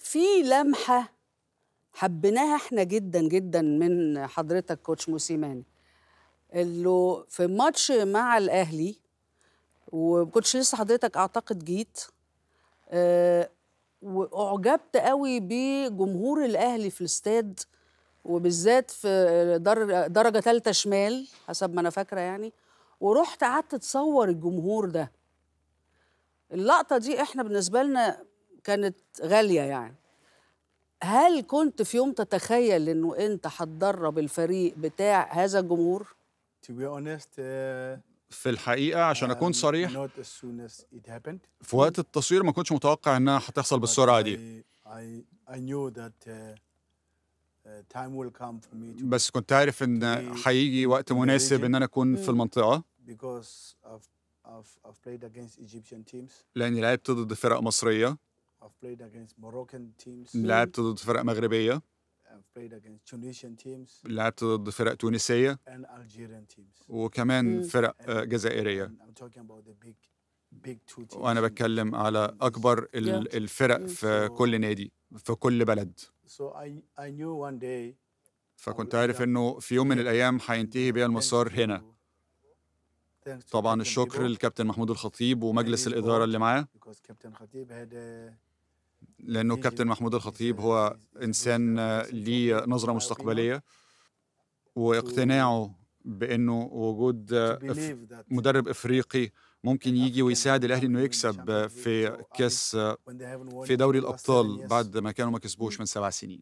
في لمحه حبيناها احنا جدا جدا من حضرتك كوتش موسيماني اللي في ماتش مع الاهلي وكنتش لسه حضرتك اعتقد جيت آه، واعجبت قوي بجمهور الاهلي في الاستاد وبالذات في در- درجه ثالثه شمال حسب ما انا فاكره يعني ورحت قعدت اتصور الجمهور ده اللقطه دي احنا بالنسبه لنا كانت غاليه يعني هل كنت في يوم تتخيل انه انت هتدرب الفريق بتاع هذا الجمهور To be honest, uh, في الحقيقه عشان اكون um, صريح not as soon as it happened. في وقت التصوير ما كنتش متوقع انها هتحصل but بالسرعه دي I, I, I knew that uh, uh, time will come for me to بس كنت عارف ان هيجي وقت مناسب ان انا اكون في المنطقه because I've, I've, I've played against Egyptian teams. لاني لعبت ضد فرق مصريه I've played against Moroccan teams. لعبت ضد فرق مغربيه I've played against Tunisian teams لعبت ضد فرق تونسيه and Algerian teams. وكمان فرق آه، جزائريه And I'm talking about the big, big two teams. وانا in- بتكلم على in this. اكبر ال- الفرق في كل نادي في كل بلد So I, I knew one day فكنت عارف انه في يوم من الايام هينتهي بيا المسار هنا Thanks to طبعا Captain الشكر Bibo للكابتن محمود الخطيب ومجلس and his الاداره board اللي معاه because Captain Khatib had a لانه vision. كابتن محمود He's الخطيب a- هو he's- he's a انسان good آه، person. ليه So نظره my مستقبليه واقتناعه بانه وجود آه، opinion to إف- believe that مدرب افريقي ممكن يجي ويساعد الاهلي انه يكسب آه، في كاس آه، when they haven't won في it دوري for the last seven الابطال years. بعد ما كانوا ما كسبوش من سبع سنين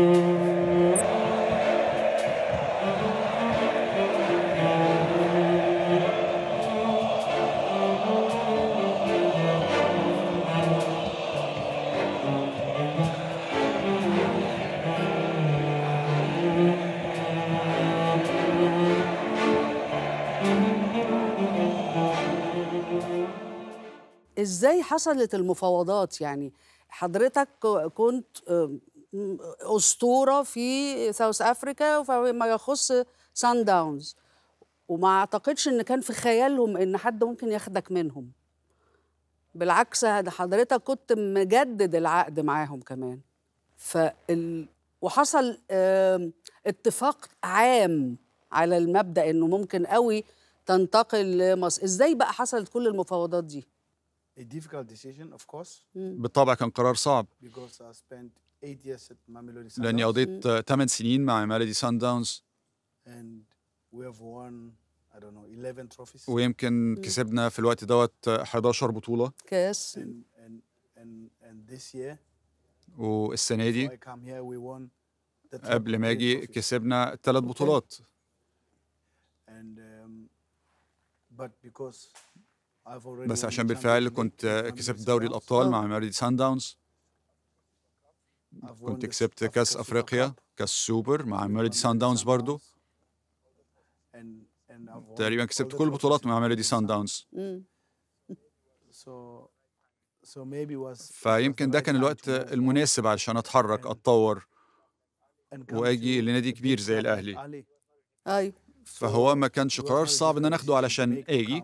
ازاي حصلت المفاوضات يعني حضرتك كنت آم، اسطوره في ساوث افريكا فيما يخص سان داونز وما اعتقدش ان كان في خيالهم ان حد ممكن ياخدك منهم بالعكس هذا حضرتك كنت مجدد العقد معاهم كمان فال... وحصل آم، اتفاق عام على المبدأ انه ممكن قوي تنتقل لمصر ازاي بقى حصلت كل المفاوضات دي a difficult decision of course بالطبع كان قرار صعب because I spent eight years at Mamelodi لاني Sundowns قضيت 8 سنين مع مالدي سان داونز and we have won I don't know 11 trophies ويمكن كسبنا في الوقت دوت 11 بطوله كاس and and and and this year والسنه before دي I come here we won the top قبل ما eight اجي trophies. كسبنا ثلاث بطولات and um, but because I've already بس won the عشان بالفعل Champions League كنت with كسبت Mamelodi دوري Sundowns, الابطال آه. مع مالدي سان داونز I've won كنت the كسبت Africa كاس Super افريقيا Cup كاس سوبر مع with مالدي سان Mamelodi داونز برضو Sundowns. and and I've won تقريبا all كسبت the كل trophies البطولات in مع مالدي Mamelodi سان Sundowns. داونز مم. so so maybe was it was فيمكن the ده right كان time الوقت to move on المناسب علشان اتحرك and- اتطور and come واجي to لنادي a كبير big زي club like الاهلي Ali. ايوه فهو ما كانش It was قرار very صعب ان انا difficult اخده decision to علشان make to اجي come,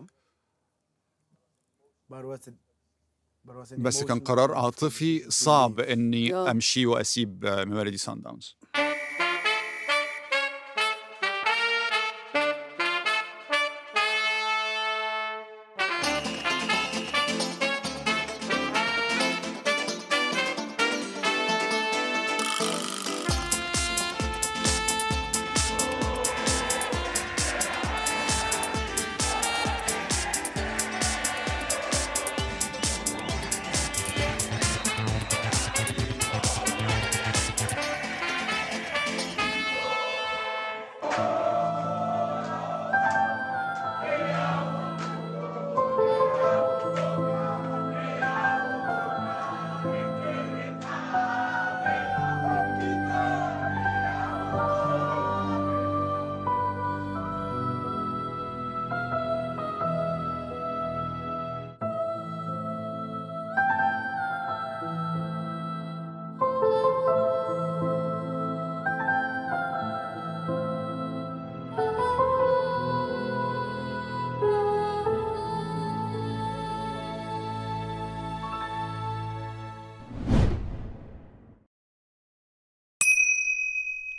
but was it but was an بس كان emotional قرار decision to- عاطفي to صعب leave. اني آه. امشي واسيب آه، ميلودي سان داونز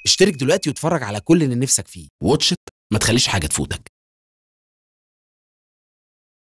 اشترك دلوقتي واتفرج على كل اللي نفسك فيه واتشت ما تخليش حاجة تفوتك